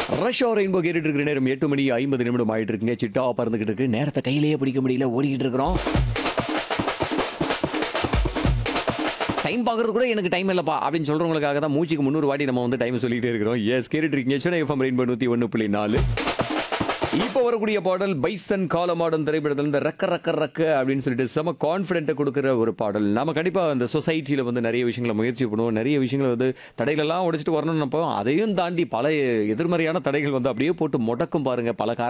Russia rainbow கேட்டுட்டு இருக்கிற நேரம் எட்டு மணி ஐம்பது நிமிடம் ஆயிட்டு இருக்குங்க சிட்டா பறந்துகிட்டு இருக்கு நேரத்தை கையிலேயே பிடிக்க முடியல ஓடிக்கிட்டு இருக்கிறோம் டைம் பார்க்கறது கூட எனக்கு டைம் இல்லைப்பா அப்படின்னு சொல்றவங்களுக்காக தான் மூச்சுக்கு முந்நூறு வாட்டி நம்ம வந்து டைம் சொல்லிட்டே இருக்கிறோம் எஸ் கேட்டுட்டு இருக்கீங்க சென்னை எஃப்எம் ரெயின்போ நூற்றி ஒன்று புள்ளி நாலு இப்போ வரக்கூடிய பாடல் பைசன் காலமாடன் திரைப்படத்தில் இந்த ரக்க ரக்க ரக்க அப்படின்னு சொல்லிட்டு செம கான்ஃபிடென்ட்டை கொடுக்குற ஒரு பாடல் நம்ம கண்டிப்பாக அந்த சொசைட்டியில் வந்து நிறைய விஷயங்களை முயற்சி பண்ணுவோம் நிறைய விஷயங்களை வந்து தடைகளெல்லாம் உடைச்சிட்டு வரணும்னு நினைப்போம் அதையும் தாண்டி பல எதிர்மறையான தடைகள் வந்து அப்படியே போட்டு முடக்கும் பாருங்க பல காரணம்